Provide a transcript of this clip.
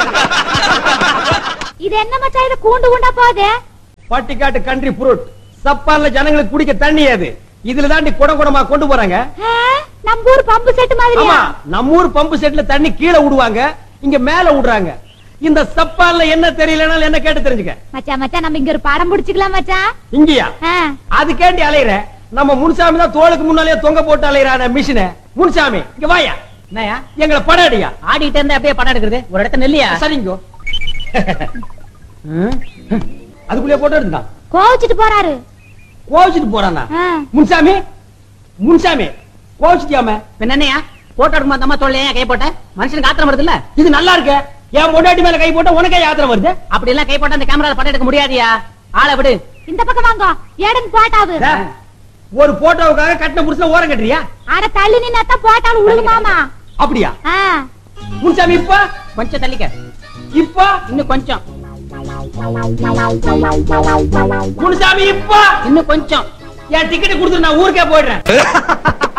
இது என்ன மச்சான் இது கூண்டு கூண்டா போகுது பட்டிக்காட்டு கண்ட்ரி ஃப்ரூட் சப்பான்ல ஜனங்களுக்கு குடிக்க தண்ணி அது இதுல தாண்டி குடம் குடமா கொண்டு போறாங்க ஆ, நம்ம ஊர் பம்பு செட்டு ஆமா மாதிரியா நம்ம ஊர் பம்பு செட்ல தண்ணி கீழே விடுவாங்க இங்க மேல விடுறாங்க இந்த சப்பான்ல என்ன தெரியலனாலும் என்ன கேட்டு தெரிஞ்சுக்க மச்சான் மச்சான் நம்ம இங்க ஒரு படம் பிடிச்சுக்கலாம் மச்சான் இங்கயா ஆ, அதுக்கேண்டி அலையிற நம்ம முனுசாமி தான் தோளுக்கு முன்னாலே தொங்க போட்டு அலையிறான மிஷின முனுசாமி இங்க வாயா என்னயா எங்களை படம் அடியா ஆடிட்டு இருந்தா அப்படியே படம் எடுக்கிறது ஒரு இடத்த நெல்லியா சரிங்கோ அதுக்குள்ளே போட்டோ இருந்தான் கோவிச்சிட்டு போறாரு கோவிச்சுட்டு போறானா ஆ, முன்சாமி முன்சாமி கோவிச்சுட்டியாம என்னையா போட்டோ எடுக்கும்போது அந்த அம்மா தோல்ல ஏன் கை போட்ட மனுஷனுக்கு ஆத்திரம் வருது இல்ல இது நல்லா இருக்கு என் பொண்டாட்டி மேல கை போட்டா உனக்கே யாத்திரை வருது அப்படி எல்லாம் கை போட்டா அந்த கேமரால படம் எடுக்க முடியாதியா ஆளை விடு இந்த பக்கம் வாங்க ஏடன் போட்டாவு டே, ஒரு போட்டோவுக்காக கட்டின புருஷன் ஓரம் கட்டுறியா அட தள்ளி நின்னாத்தான் போட்டாலும் உழுகுமாமா அப்படியா ஆ, முன்சாமி இப்ப கொஞ்சம் தள்ளிக்க இப்ப இன்னும் கொஞ்சம் முனுசாமி இப்ப இன்னும் கொஞ்சம் என் டிக்கெட் கொடுத்து நான் ஊருக்கே போயிடுறேன்